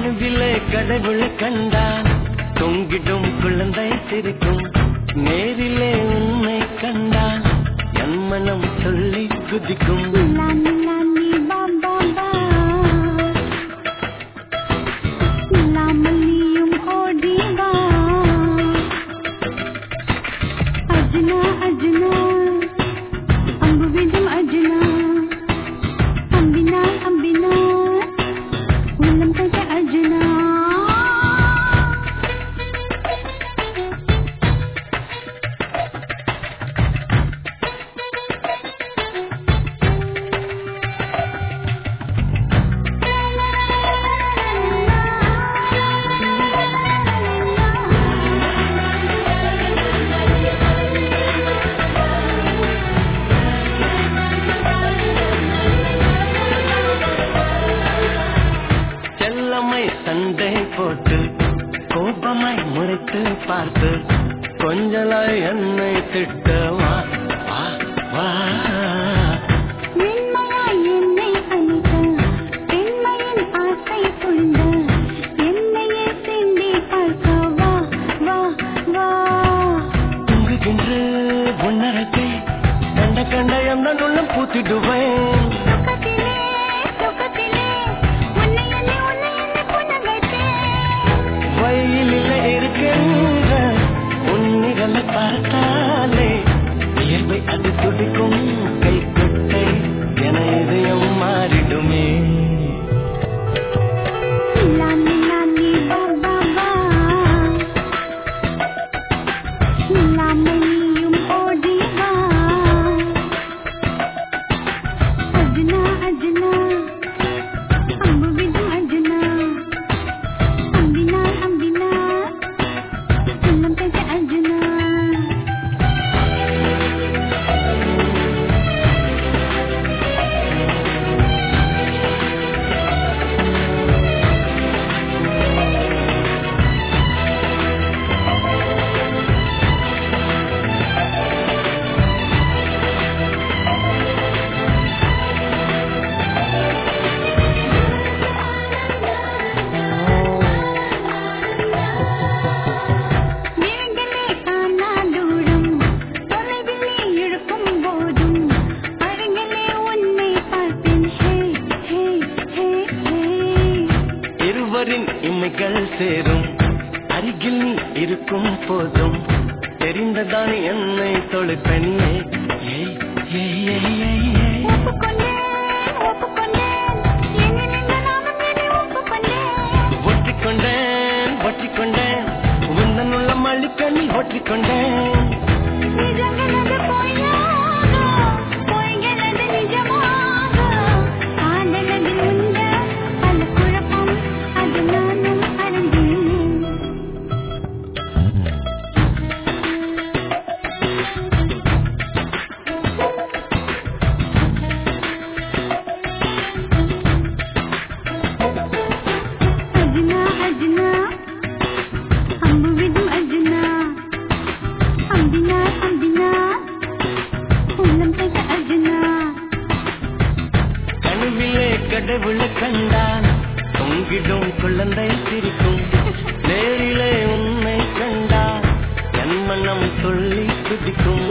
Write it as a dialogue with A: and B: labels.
A: கனவிலே கடவுளை கண்டான் தொங்கிடும் குழந்தை சிரிக்கும் நேரிலே உன்னை கண்டான் என் மனம் சொல்லி குதிக்கும்
B: நானி நானி பா பா பா இல்லாமல் ஓடி வா அஜ்னா அஜ்னா அம்பு விடும் அஜ்னா அம்பினா அம்பினா உள்ளம் கட்ட அஜ்னா
A: செல்லமை சண்டை போட்டு கோபமாய் முறைத்து பார்த்து கொஞ்சலாய் என்னை திட்ட வா வா வா
B: மென்மையாய் என்னை அணைக்க, பெண்மையின் ஆசை கொண்ட, என்னையே சீண்டி பார்க்க வா, வா, வா.
A: தூங்குகின்ற உன்னரத்தை கண்ட கண்ட எந்த உள்ளம் பூத்திடுவேன்
B: சொர்க்கத்திலே, சொர்க்கத்திலே, உன்னை எண்ணி, உன்னை எண்ணி புன்னகைத்தேன்.
A: வயலில் இருக்கின்ற உன்னிகளை பார்த்தாலே இயல்பை அது துடிக்கும் கை கொட்டை என இதயம் மாறிடுமே
B: நிலானி, நானி, வா, வா, வா. நிலாமல் நீயும் ஓடி வா. அஜ்னா, அஜ்னா, அம்பு விடும் அஜ்னா. அம்பினா, அம்பினா, உள்ளம் பெற்ற அஜ்னா. நெருங்கிலே காணா தூரம், தொலைவிலே இருக்கும் போதும், அருகிலே உன்னை பார்த்தேன். ஹே, ஹே, ஹே, ஹே.
A: இருவரின் இமைகள் சேரும் அருகில் நீ இருக்கும் போதும் தெரிந்ததான் என்னை தொழுப்பெண்ணே ஏய், ஏய், ஏய், ஏய், ஏய்.
B: ஒப்புக்கொண்டேன், ஒப்புக்கொண்டேன். என்னில் இந்த நானும் என்னை ஒப்புக்கொண்டேன்.
A: ஒற்றிக்கொண்டேன் ஒற்றிக்கொண்டேன் உந்தன் உள்ள மல்லிக்கண்ணில் ஒற்றிக்கொண்டேன்
B: நிஜங்களது பொய்யாக, பொய்களது நிஜமாக. காதலது உண்ட பல குழப்பம், அது நானும் அறிந்தேன். அஜ்னா அஜ்னா அம்பு விடும் அஜ்னா அம்பினா அம்பினா உள்ளம் பெற்ற அஜ்னா
A: கனவிலே கடவுளை கண்டான் தொங்கிடும் குழந்தை சிரிக்கும் நேரிலே உன்னை கண்டான் என் மனம் சொல்லி குதிக்கும்